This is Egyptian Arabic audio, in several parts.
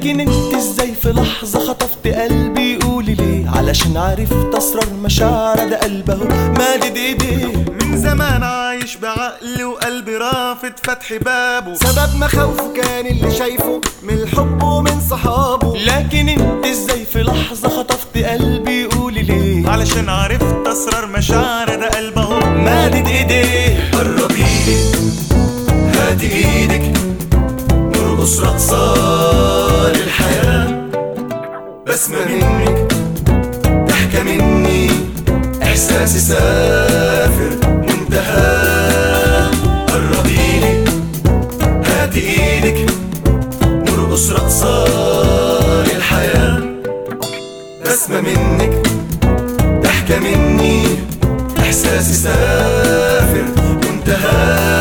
لكن انت ازاي في لحظة خطفت قلبي قولي ليه علشان عرفت اسرار مشاعر ده قلبه مادد ايديه من زمان عايش بعقلي وقلبي رافض فتح بابه سبب مخاوفه كان اللي شايفه من الحب ومن صحابه لكن انت ازاي في لحظة خطفت قلبي قولي ليه علشان عرفت اسرار مشاعر ده قلبه مادد ايديه قربيلي هاتي ايدك نرقص رقصة للحياة بسمة منك ضحكة مني احساسي سافر منتهى قربيلي هاتي ايدك نرقص رقصة للحياة بسمة منك ضحكة مني احساسي سافر منتهى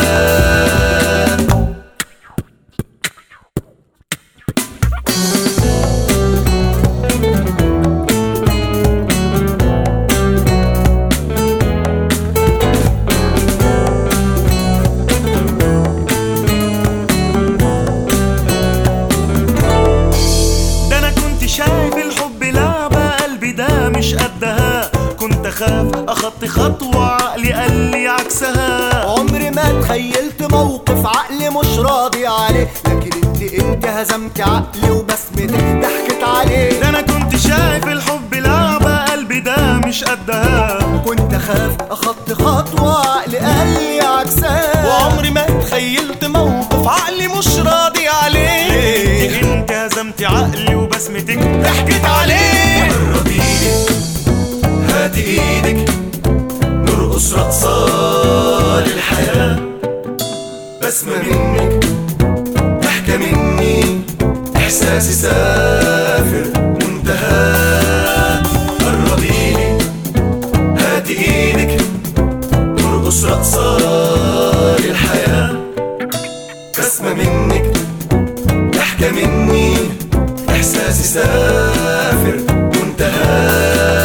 ده انا كنت شايف الحب لعبة قلبي ده مش قدها كنت اخاف اخطي خطوة عقلي قال لي عكسها عمري ما تخيلت موقف عقلي مش راضي عليه لكن انت انت هزمت عقلي وبسمتك ضحكت عليه ده انا كنت شايف الحب لعبة قلبي ده مش قدها كنت اخاف اخطي خطوة عقلي قال لي عكسها وعمري ما تخيلت موقف عقلي مش راضي عليه انت هزمت عقلي وبسمتك ضحكت عليه قربيلي هاتي ايدك نرقص رقصة للحياة بسمة منك ضحكة مني احساسي سافر منتهى قربيلي هاتي ايدك نرقص رقصة للحياة بسمة منك ضحكة مني احساسي سافر منتهى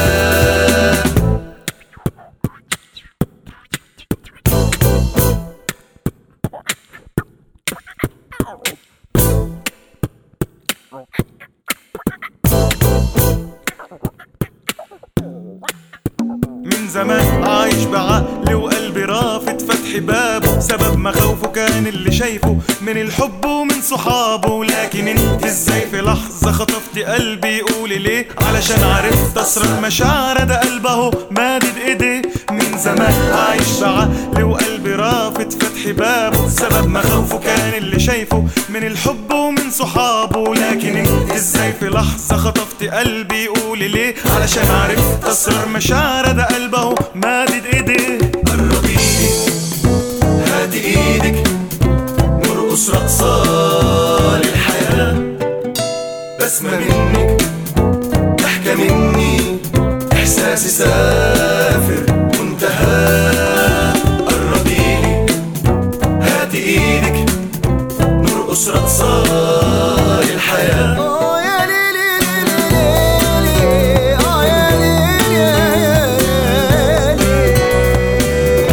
من زمان عايش بعقلي وقلبي رافض فتح بابه سبب مخاوفه كان اللي شايفه من الحب ومن صحابه لكن انت ازاي في لحظة خطفت قلبي قولي ليه علشان عرفت اسرار مشاعر ده قلبه مادد ايديه من زمان عايش بعقلي وقلبي رافض فتح بابه سبب مخاوفه كان اللي شايفه من الحب ومن صحابه لكن انت ازاي في لحظة خطفت قلبي قولي ليه علشان عرفت اسرار مشاعر ده قلبه مادد ايديه قربيلي هاتي ايدك نرقص رقصة للحياة بسمة منك ضحكة مني احساسي سافر منتهى قربيلي هاتي ايدك نرقص رقصة للحياة آه يا ليلي ليلي ليلي آه يا ليلي يا ليلي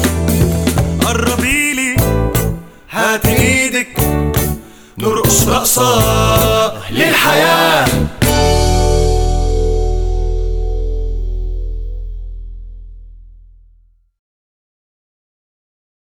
قربيلي هاتي ايدك نرقص رقصة للحياة